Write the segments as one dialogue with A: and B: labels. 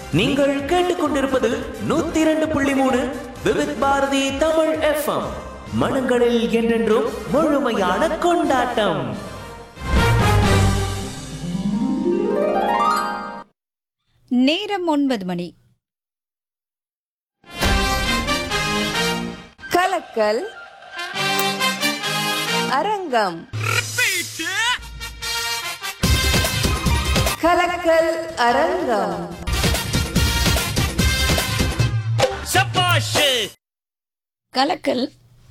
A: நீங்கள் கேட்டுக்கொண்டிருப்பது நூத்தி இரண்டு புள்ளி மூணு விவித் பாரதி தமிழ் எஃப்எம் மனங்களில் என்றென்றும் முழுமையான கொண்டாட்டம்
B: நேரம் ஒன்பது மணி
C: கலக்கல் அரங்கம் கலக்கல் அரங்கம்
B: கலக்கல்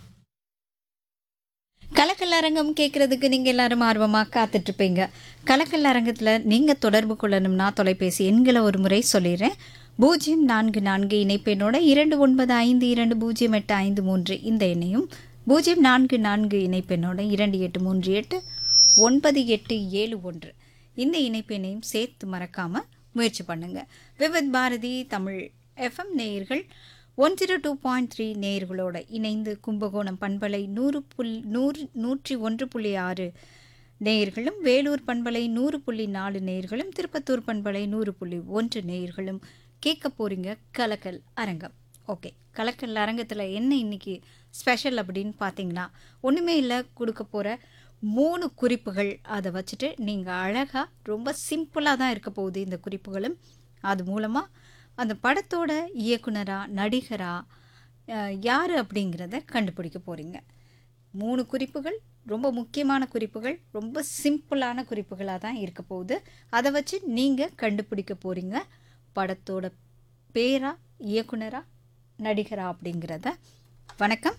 B: கலக்கல் அரங்கம் கேட்குறதுக்கு நீங்கள் எல்லாரும் ஆர்வமாக காத்துட்ருப்பீங்க கலக்கல் அரங்கத்தில் நீங்கள் தொடர்பு கொள்ளணும்னா தொலைபேசி எண்களை ஒரு முறை சொல்லிடுறேன் பூஜ்ஜியம் நான்கு நான்கு இணைப்பெண்ணோட இரண்டு ஒன்பது ஐந்து இரண்டு பூஜ்ஜியம் எட்டு ஐந்து மூன்று இந்த எண்ணையும் பூஜ்ஜியம் நான்கு நான்கு இணைப்பெண்ணோட இரண்டு எட்டு மூன்று எட்டு ஒன்பது எட்டு ஏழு ஒன்று இந்த இணைப்பெண்ணையும் சேர்த்து மறக்காமல் முயற்சி பண்ணுங்க விவித் பாரதி தமிழ் எஃப்எம் நேயர்கள் one zero two point three நேயர்களோட இணைந்து கும்பகோணம் பண்பலை நூறு புல் நூறு நூற்றி ஒன்று புள்ளி ஆறு நேயர்களும் வேலூர் பண்பலை நூறு புள்ளி நாலு நேயர்களும் திருப்பத்தூர் பண்பலை நூறு புள்ளி ஒன்று நேயர்களும் கேட்க போறீங்க கலக்கல் அரங்கம் ஓகே கலக்கல் அரங்கத்தில் என்ன இன்னைக்கு ஸ்பெஷல் அப்படின்னு பார்த்தீங்கன்னா ஒன்றுமே இல்லை கொடுக்க போகிற மூணு குறிப்புகள் அதை வச்சுட்டு நீங்கள் அழகாக ரொம்ப சிம்பிளாக தான் இருக்க போகுது இந்த குறிப்புகளும் அது மூலமாக அந்த படத்தோட இயக்குனரா நடிகரா அஹ், யாரு அப்படிங்கிறத கண்டுபிடிக்க போகிறீங்க மூணு குறிப்புகள் ரொம்ப முக்கியமான குறிப்புகள் ரொம்ப சிம்பிளான குறிப்புகளாக தான் இருக்க போகுது அதை வச்சு நீங்கள் கண்டுபிடிக்க போகிறீங்க படத்தோட பேரா இயக்குனரா நடிகரா அப்படிங்கிறத வணக்கம்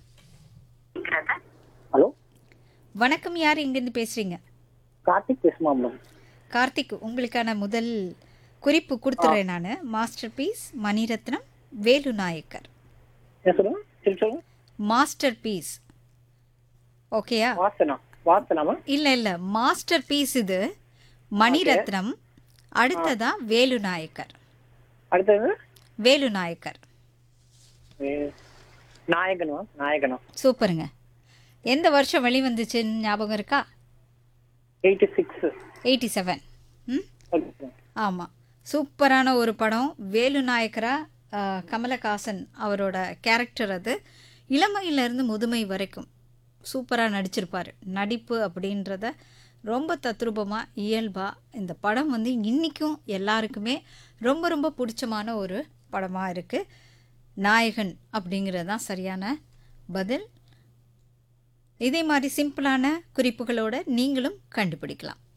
D: ஹலோ
B: வணக்கம் யார் எங்கேருந்து பேசுகிறீங்க
D: கார்த்திக் பேசுமா மேடம்
B: கார்த்திக் உங்களுக்கான முதல் குறிப்பு கொடுத்துட்றேன் நான் மாஸ்டர் பீஸ் மணிரத்னம் வேலு நாயக்கர்
D: என்ன சொல்லுங்க திருப்பி சொல்லுங்க
B: மாஸ்டர் பீஸ் ஓகேயா
D: வாசனா வாசனாமா
B: இல்லை இல்லை மாஸ்டர் பீஸ் இது மணிரத்னம் அடுத்ததா வேலு நாயக்கர்
D: அடுத்தது
B: வேலு நாயக்கர்
D: வே- நாயகனா நாயகனா
B: சூப்பருங்க எந்த வருஷம் வெளிவந்துச்சுன்னு ஞாபகம் இருக்கா
D: எயிட்டி சிக்ஸ்
B: எயிட்டி செவன் ம் ஆமாம் சூப்பரான ஒரு படம் வேலு நாயக்கரா ஆஹ், கமலஹாசன் அவரோட கேரக்டர் அது இளமையிலேருந்து முதுமை வரைக்கும் சூப்பராக நடிச்சிருப்பார் நடிப்பு அப்படின்றத ரொம்ப தத்ரூபமாக இயல்பாக இந்த படம் வந்து இன்றைக்கும் எல்லாருக்குமே ரொம்ப ரொம்ப பிடிச்சமான ஒரு படமாக இருக்குது நாயகன் அப்படிங்கிறது தான் சரியான பதில் இதே மாதிரி சிம்பிளான குறிப்புகளோட நீங்களும் கண்டுபிடிக்கலாம்